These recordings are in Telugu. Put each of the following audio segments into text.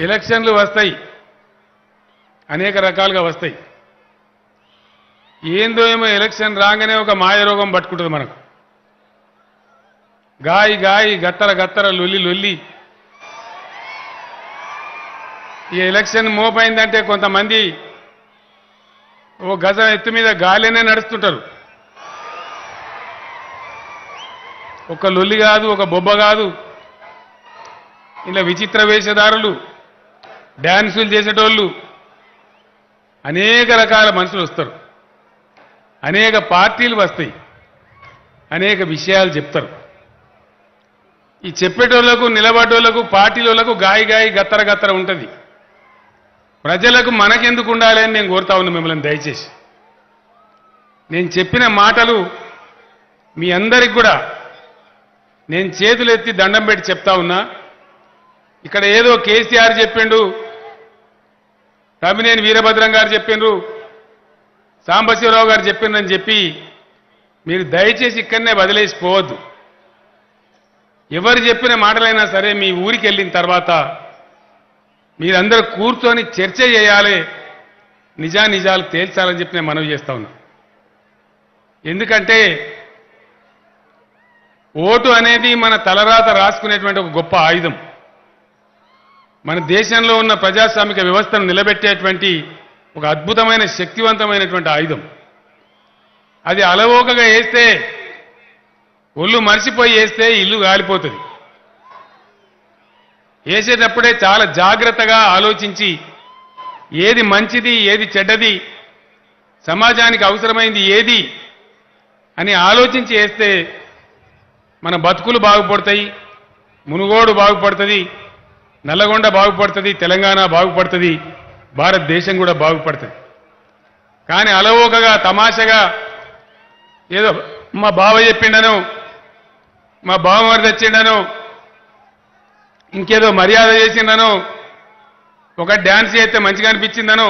ఎలక్షన్లు వస్తాయి అనేక రకాలుగా వస్తాయి ఏందో ఏమో ఎలక్షన్ రాగానే ఒక మాయ రోగం పట్టుకుంటుంది మనకు గాయి గాయి గత్తర గత్తర లొల్లి లొల్లి ఈ ఎలక్షన్ మోపైందంటే కొంతమంది ఓ గజం ఎత్తు మీద గాలినే నడుస్తుంటారు ఒక లొల్లి కాదు ఒక బొబ్బ కాదు ఇలా విచిత్ర వేషధారులు డ్యాన్సులు చేసేటోళ్ళు అనేక రకాల మనుషులు వస్తారు అనేక పార్టీలు వస్తాయి అనేక విషయాలు చెప్తారు ఈ చెప్పేటోళ్లకు నిలబడేటోళ్లకు పార్టీలకు గాయి గాయి గత్తర గత్తర ఉంటుంది ప్రజలకు మనకెందుకు ఉండాలి అని నేను కోరుతా ఉన్నా మిమ్మల్ని దయచేసి నేను చెప్పిన మాటలు మీ అందరికి కూడా నేను చేతులు ఎత్తి దండం పెట్టి చెప్తా ఉన్నా ఇక్కడ ఏదో కేసీఆర్ చెప్పిండు తమ్మినేని వీరభద్రం గారు చెప్పిండ్రు సాంబశివరావు గారు చెప్పిండ్రని చెప్పి మీరు దయచేసి ఇక్కడనే వదిలేసిపోవద్దు ఎవరు చెప్పిన మాటలైనా సరే మీ ఊరికి వెళ్ళిన తర్వాత మీరందరూ కూర్చొని చర్చ చేయాలి నిజా నిజాలు తేల్చాలని చెప్పి నేను మనవి చేస్తా ఉన్నా ఎందుకంటే ఓటు అనేది మన తలరాత రాసుకునేటువంటి ఒక గొప్ప ఆయుధం మన దేశంలో ఉన్న ప్రజాస్వామిక వ్యవస్థను నిలబెట్టేటువంటి ఒక అద్భుతమైన శక్తివంతమైనటువంటి ఆయుధం అది అలవోకగా వేస్తే ఒళ్ళు మర్చిపోయి వేస్తే ఇల్లు గాలిపోతుంది వేసేటప్పుడే చాలా జాగ్రత్తగా ఆలోచించి ఏది మంచిది ఏది చెడ్డది సమాజానికి అవసరమైంది ఏది అని ఆలోచించి వేస్తే మన బతుకులు బాగుపడతాయి మునుగోడు బాగుపడుతుంది నల్లగొండ బాగుపడుతుంది తెలంగాణ బాగుపడుతుంది భారతదేశం కూడా బాగుపడుతుంది కానీ అలవోకగా తమాషగా ఏదో మా బావ చెప్పిండను మా బావమరి తెచ్చిండను ఇంకేదో మర్యాద చేసిండను ఒక డ్యాన్స్ చేస్తే మంచిగా అనిపించిందను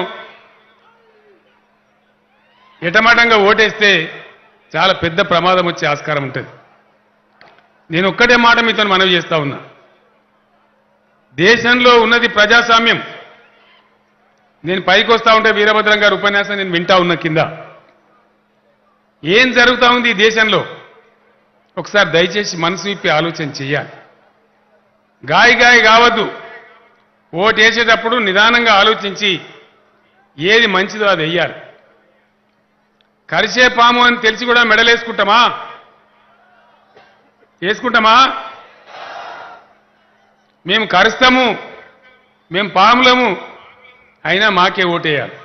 ఎటమాటంగా ఓటేస్తే చాలా పెద్ద ప్రమాదం వచ్చే ఆస్కారం ఉంటుంది నేను ఒక్కటే మాట మీతో మనవి చేస్తా ఉన్నా దేశంలో ఉన్నది ప్రజాస్వామ్యం నేను పైకి వస్తా ఉంటే వీరభద్రం గారి ఉపన్యాసం నేను వింటా ఉన్నా కింద ఏం జరుగుతా ఉంది ఈ దేశంలో ఒకసారి దయచేసి మనసు విప్పి ఆలోచన చెయ్యాలి గాయ గాయ కావద్దు ఓటు వేసేటప్పుడు నిదానంగా ఆలోచించి ఏది మంచిదో అది వెయ్యాలి కరిసే పాము అని తెలిసి కూడా మెడలేసుకుంటామా వేసుకుంటామా మేము కరుస్తాము మేము పాములము అయినా మాకే ఓటేయాలి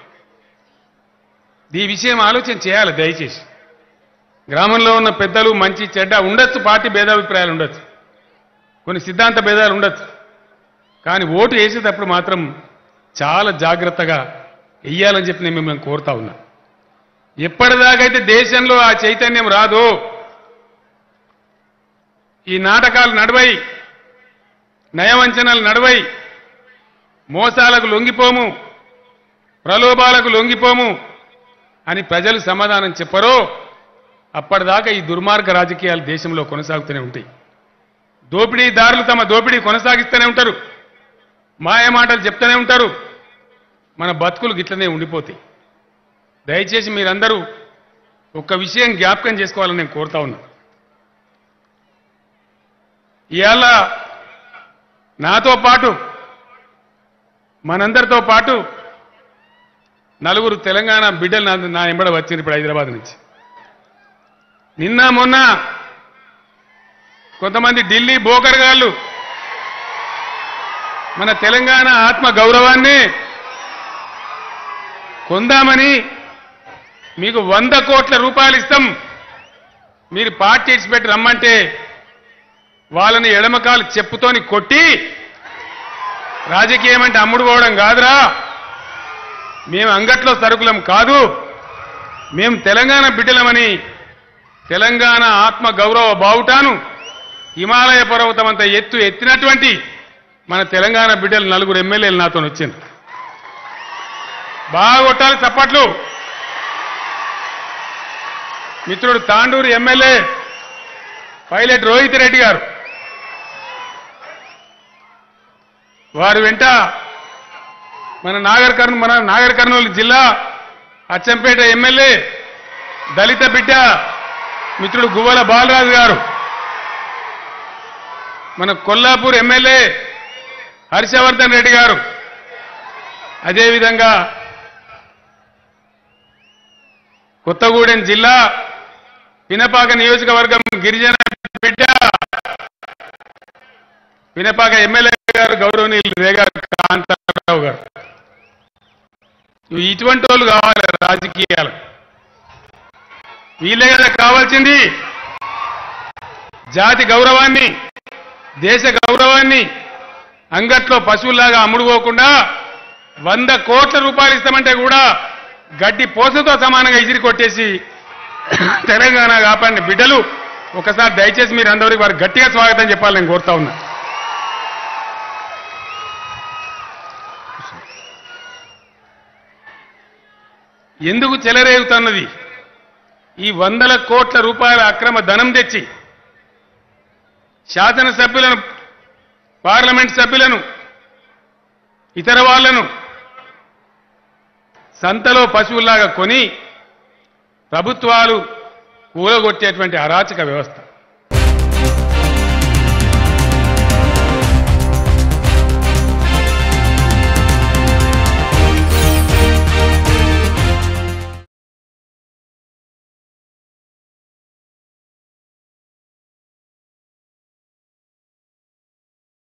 ఈ విషయం ఆలోచన చేయాలి దయచేసి గ్రామంలో ఉన్న పెద్దలు మంచి చెడ్డ ఉండొచ్చు పార్టీ భేదాభిప్రాయాలు ఉండొచ్చు కొన్ని సిద్ధాంత భేదాలు ఉండొచ్చు కానీ ఓటు వేసేటప్పుడు మాత్రం చాలా జాగ్రత్తగా వెయ్యాలని చెప్పి నేను మిమ్మల్ని కోరుతా ఉన్నా ఎప్పటిదాకైతే దేశంలో ఆ చైతన్యం రాదో ఈ నాటకాలు నడవై నయవంచనలు నడవై మోసాలకు లొంగిపోము ప్రలోభాలకు లొంగిపోము అని ప్రజలు సమాధానం చెప్పరో అప్పటిదాకా ఈ దుర్మార్గ రాజకీయాలు దేశంలో కొనసాగుతూనే ఉంటాయి దోపిడీదారులు తమ దోపిడీ కొనసాగిస్తూనే ఉంటారు మాయ మాటలు చెప్తూనే ఉంటారు మన బతుకులు గిట్లనే ఉండిపోతాయి దయచేసి మీరందరూ ఒక్క విషయం జ్ఞాపకం చేసుకోవాలని నేను కోరుతా ఉన్నా ఇవాళ నాతో పాటు మనందరితో పాటు నలుగురు తెలంగాణ బిడ్డలు నా నా ఎంబడ వచ్చింది ఇప్పుడు హైదరాబాద్ నుంచి నిన్న మొన్న కొంతమంది ఢిల్లీ బోకర్గాళ్ళు మన తెలంగాణ ఆత్మ గౌరవాన్ని కొందామని మీకు వంద కోట్ల రూపాయలు ఇస్తాం మీరు పార్టీ ఇచ్చిపెట్టి రమ్మంటే వాళ్ళని ఎడమకాలు చెప్పుతోని కొట్టి రాజకీయం అంటే అమ్ముడు పోవడం కాదురా మేము అంగట్లో సరుకులం కాదు మేము తెలంగాణ బిడ్డలమని తెలంగాణ ఆత్మ గౌరవ బావుటాను హిమాలయ పర్వతం అంత ఎత్తు ఎత్తినటువంటి మన తెలంగాణ బిడ్డలు నలుగురు ఎమ్మెల్యేలు నాతో వచ్చింది బాగా కొట్టాలి చప్పట్లు మిత్రుడు తాండూరు ఎమ్మెల్యే పైలట్ రోహిత్ రెడ్డి గారు వారు వెంట మన నాగర్ కర్నూలు మన నాగర్ కర్నూలు జిల్లా అచ్చంపేట ఎమ్మెల్యే దళిత బిడ్డ మిత్రుడు గువ్వల బాలరాజు గారు మన కొల్లాపూర్ ఎమ్మెల్యే హర్షవర్ధన్ రెడ్డి గారు అదేవిధంగా కొత్తగూడెం జిల్లా పినపాక నియోజకవర్గం గిరిజన బిడ్డ పినపాక ఎమ్మెల్యే గారు గౌరవనీయులు రేగా కాంతారావు గారు ఇటువంటి వాళ్ళు కావాలి రాజకీయాలు వీళ్ళే కదా కావాల్సింది జాతి గౌరవాన్ని దేశ గౌరవాన్ని అంగట్లో పశువుల్లాగా అమ్ముడుపోకుండా వంద కోట్ల రూపాయలు ఇస్తామంటే కూడా గడ్డి పోసతో సమానంగా ఇసిరి కొట్టేసి తెలంగాణ కాపాడిన బిడ్డలు ఒకసారి దయచేసి మీరు అందరికి వారు గట్టిగా స్వాగతం చెప్పాలి నేను కోరుతా ఉన్నా ఎందుకు చెలరేగుతున్నది ఈ వందల కోట్ల రూపాయల అక్రమ ధనం తెచ్చి శాసనసభ్యులను పార్లమెంట్ సభ్యులను ఇతర వాళ్లను సంతలో పశువుల్లాగా కొని ప్రభుత్వాలు కూలగొట్టేటువంటి అరాచక వ్యవస్థ